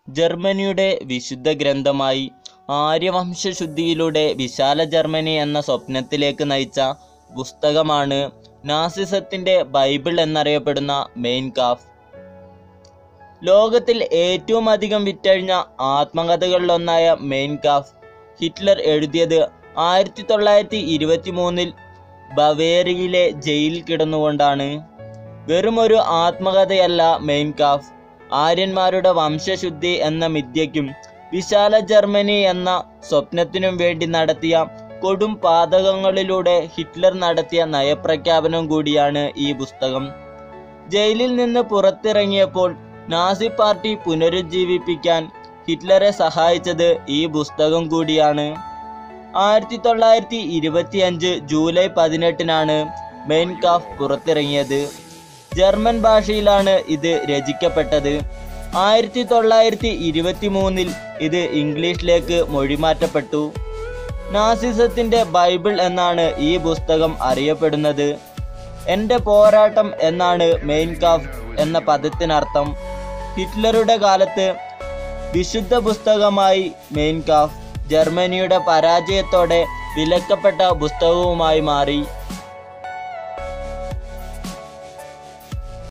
ജർമ്മനിയുടെ വിശുദ്ധ ഗ്രന്ഥമായി ആര്യവംശശുദ്ധിയിലൂടെ വിശാല ജർമ്മനി എന്ന സ്വപ്നത്തിലേക്ക് നയിച്ച പുസ്തകമാണ് നാസിസത്തിന്റെ ബൈബിൾ എന്നറിയപ്പെടുന്ന മെയിൻ കാഫ് ലോകത്തിൽ ഏറ്റവും അധികം വിറ്റഴിഞ്ഞ ആത്മകഥകളിലൊന്നായ മെയിൻ കാഫ് ഹിറ്റ്ലർ എഴുതിയത് ആയിരത്തി തൊള്ളായിരത്തി ഇരുപത്തി മൂന്നിൽ ബവേറിയയിലെ ജയിലിൽ കിടന്നുകൊണ്ടാണ് വെറുമൊരു ആത്മകഥയല്ല മെയിൻ കാഫ് ആര്യന്മാരുടെ വംശശുദ്ധി എന്ന മിഥ്യയ്ക്കും വിശാല ജർമ്മനി എന്ന സ്വപ്നത്തിനും വേണ്ടി നടത്തിയ കൊടും പാതകങ്ങളിലൂടെ ഹിറ്റ്ലർ നടത്തിയ നയപ്രഖ്യാപനം കൂടിയാണ് ഈ പുസ്തകം ജയിലിൽ നിന്ന് പുറത്തിറങ്ങിയപ്പോൾ നാസി പാർട്ടി പുനരുജ്ജീവിപ്പിക്കാൻ ഹിറ്റ്ലറെ സഹായിച്ചത് ഈ പുസ്തകം കൂടിയാണ് ആയിരത്തി തൊള്ളായിരത്തി ഇരുപത്തിയഞ്ച് ജൂലൈ പതിനെട്ടിനാണ് മെയിൻ കാഫ് പുറത്തിറങ്ങിയത് ജർമ്മൻ ഭാഷയിലാണ് ഇത് രചിക്കപ്പെട്ടത് ആയിരത്തി തൊള്ളായിരത്തി ഇരുപത്തി മൂന്നിൽ ഇത് ഇംഗ്ലീഷിലേക്ക് മൊഴിമാറ്റപ്പെട്ടു നാസിസത്തിന്റെ ബൈബിൾ എന്നാണ് ഈ പുസ്തകം അറിയപ്പെടുന്നത് എൻ്റെ പോരാട്ടം എന്നാണ് മെയിൻ കാഫ് എന്ന പദത്തിനർത്ഥം ഹിറ്റ്ലറുടെ കാലത്ത് വിശുദ്ധ പുസ്തകമായി മെയിൻ കാഫ് ജർമ്മനിയുടെ പരാജയത്തോടെ വിലക്കപ്പെട്ട പുസ്തകവുമായി മാറി